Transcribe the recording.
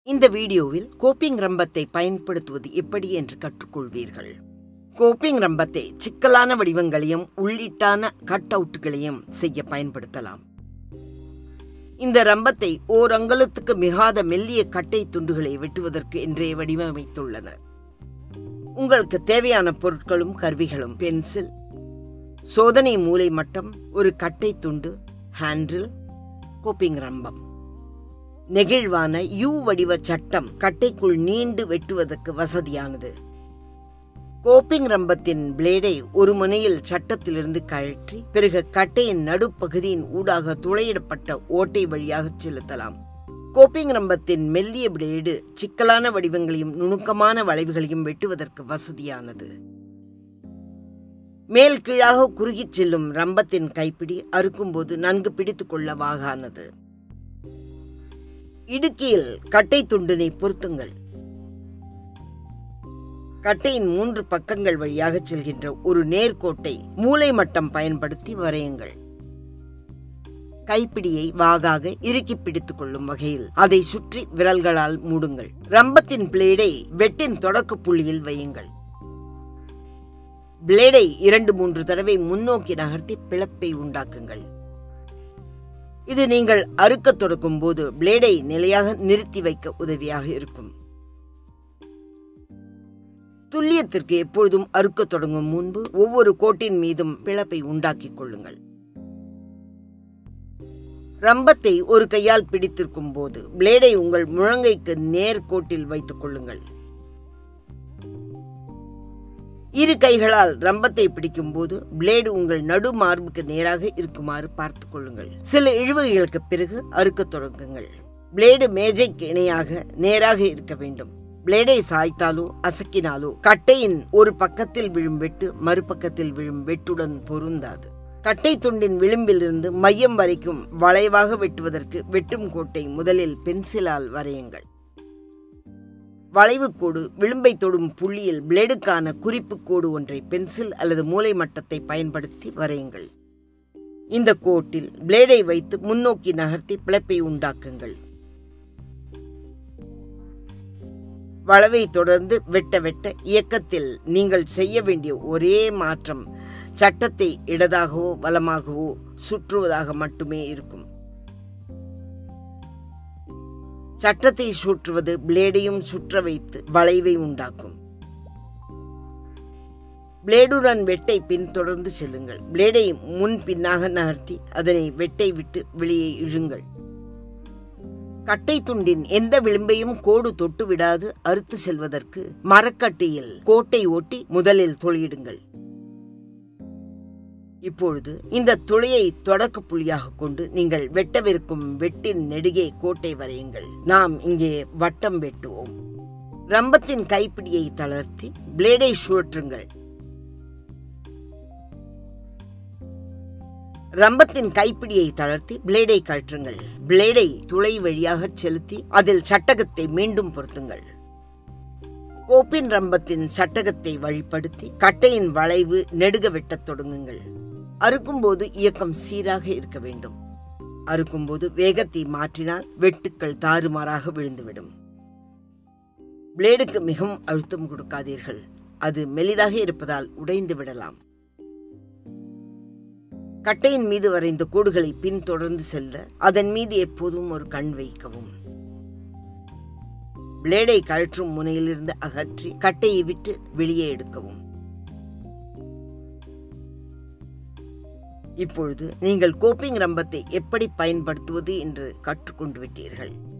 இந்த வீடியோவில் கோப்பிங் ரம்பத்தை பயன்படுத்துவது எப்படி என்று கற்றுக்கொள்வீர்கள் கோப்பிங் ரம்பத்தை சிக்கலான வடிவங்களையும் உள்ளிட்டான கட் அவுட்டுகளையும் செய்ய பயன்படுத்தலாம் இந்த ரம்பத்தை ஓர் அங்கலத்துக்கு மிகாத மெல்லிய கட்டை துண்டுகளை வெட்டுவதற்கு என்றே வடிவமைத்துள்ளனர் உங்களுக்கு தேவையான பொருட்களும் கருவிகளும் பென்சில் சோதனை மூலை மட்டம் ஒரு கட்டை துண்டு ஹேண்டில் கோப்பிங் ரம்பம் நெகிழ்வான யூ வடிவ சட்டம் கட்டைக்குள் நீண்டு வெட்டுவதற்கு வசதியானது கோப்பிங் ரம்பத்தின் பிளேடை ஒரு முனையில் சட்டத்திலிருந்து கழற்றி பிறகு கட்டையின் நடுப்பகுதியின் ஊடாக துளையிடப்பட்ட ஓட்டை வழியாக செலுத்தலாம் கோப்பிங் ரம்பத்தின் மெல்லிய பிளேடு சிக்கலான வடிவங்களையும் நுணுக்கமான வளைவுகளையும் வெட்டுவதற்கு வசதியானது மேல் கீழாக குறுகிச் செல்லும் ரம்பத்தின் கைப்பிடி அறுக்கும்போது நன்கு பிடித்துக் கொள்ள வாகானது இடுக்கியில் கட்டை துண்டினை பொருத்துங்கள் கட்டையின் மூன்று பக்கங்கள் வழியாக செல்கின்ற ஒரு நேர்கோட்டை மூலை மட்டம் பயன்படுத்தி வரையுங்கள் கைப்பிடியை வாகாக இறுக்கி பிடித்துக் கொள்ளும் வகையில் அதை சுற்றி விரல்களால் மூடுங்கள் ரம்பத்தின் பிளேடை வெட்டின் தொடக்க புள்ளியில் வையுங்கள் பிளேடை இரண்டு மூன்று தடவை முன்னோக்கி நகர்த்தி பிளப்பை உண்டாக்குங்கள் இது நீங்கள் அறுக்கத் தொடக்கும் போது பிளேடை நிலையாக நிறுத்தி வைக்க உதவியாக இருக்கும் துல்லியத்திற்கு எப்பொழுதும் அறுக்கத் தொடங்கும் முன்பு ஒவ்வொரு கோட்டின் மீதும் பிளப்பை உண்டாக்கிக் கொள்ளுங்கள் ரம்பத்தை ஒரு கையால் பிடித்திருக்கும் போது பிளேடை உங்கள் முழங்கைக்கு நேர்கோட்டில் வைத்துக் கொள்ளுங்கள் இரு கைகளால் ரம்பத்தை பிடிக்கும் போது பிளேடு உங்கள் நடு மார்புக்கு நேராக இருக்குமாறு பார்த்துக் கொள்ளுங்கள் சில இழுவைகளுக்கு பிறகு அறுக்கத் தொடங்குங்கள் பிளேடு மேஜைக்கு இணையாக நேராக இருக்க வேண்டும் பிளேடை சாய்த்தாலோ அசக்கினாலோ கட்டையின் ஒரு பக்கத்தில் விழும் வெட்டு மறுபக்கத்தில் விழும் வெட்டுடன் பொருந்தாது கட்டை துண்டின் விளிம்பிலிருந்து மையம் வரைக்கும் வளைவாக வெட்டுவதற்கு வெட்டும் கோட்டை முதலில் பென்சிலால் வரையுங்கள் வளைவு கோடு விளிம்பை தொடும் புள்ளியில் பிளேடுக்கான குறிப்பு கோடு ஒன்றை பென்சில் அல்லது மூலை மட்டத்தை பயன்படுத்தி வரையுங்கள் இந்த கோட்டில் பிளேடை வைத்து முன்னோக்கி நகர்த்தி பிளப்பை உண்டாக்குங்கள் வளவை தொடர்ந்து வெட்ட வெட்ட இயக்கத்தில் நீங்கள் செய்ய வேண்டிய ஒரே மாற்றம் சட்டத்தை இடதாகவோ வலமாகவோ சுற்றுவதாக மட்டுமே இருக்கும் சட்டத்தை சுற்றுவது பிளேடையும் சுற்ற வைத்து வளைவை உண்டாக்கும் பிளேடுடன் வெட்டை பின்தொடர்ந்து செல்லுங்கள் பிளேடை முன் பின்னாக நகர்த்தி அதனை வெட்டை விட்டு வெளியே இழுங்கள் கட்டை துண்டின் எந்த விளிம்பையும் கோடு தொட்டு விடாது அறுத்து செல்வதற்கு மரக்கட்டியில் கோட்டை ஓட்டி முதலில் துளையிடுங்கள் இப்பொழுது இந்த துளையை தொடக்க புள்ளியாக கொண்டு நீங்கள் வெட்டவிருக்கும் வெட்டின் நெடுகே கோட்டை வரையுங்கள் நாம் இங்கே வட்டம் வெட்டுவோம் ரம்பத்தின் கைப்பிடியை தளர்த்தி பிளேடை சுழற்றுங்கள் ரம்பத்தின் கைப்பிடியை தளர்த்தி பிளேடை கழற்றுங்கள் பிளேடை துளை வழியாக செலுத்தி அதில் சட்டகத்தை மீண்டும் பொருத்துங்கள் கோப்பின் ரம்பத்தின் சட்டகத்தை வழிப்படுத்தி கட்டையின் வளைவு நெடுக வெட்டத் தொடங்குங்கள் அறுக்கும்போது இயக்கம் சீராக இருக்க வேண்டும் அறுக்கும்போது வேகத்தை மாற்றினால் வெட்டுக்கள் தாறுமாறாக விழுந்துவிடும் பிளேடுக்கு மிகவும் அழுத்தம் கொடுக்காதீர்கள் அது மெலிதாக இருப்பதால் உடைந்து விடலாம் கட்டையின் மீது வரைந்த கோடுகளை பின்தொடர்ந்து செல்ல அதன் மீது எப்போதும் ஒரு கண் வைக்கவும் பிளேடை கழற்றும் முனையிலிருந்து அகற்றி கட்டையை விட்டு வெளியே எடுக்கவும் இப்பொழுது நீங்கள் கோப்பிங் ரம்பத்தை எப்படி பயன்படுத்துவது என்று கற்றுக்கொண்டு விட்டீர்கள்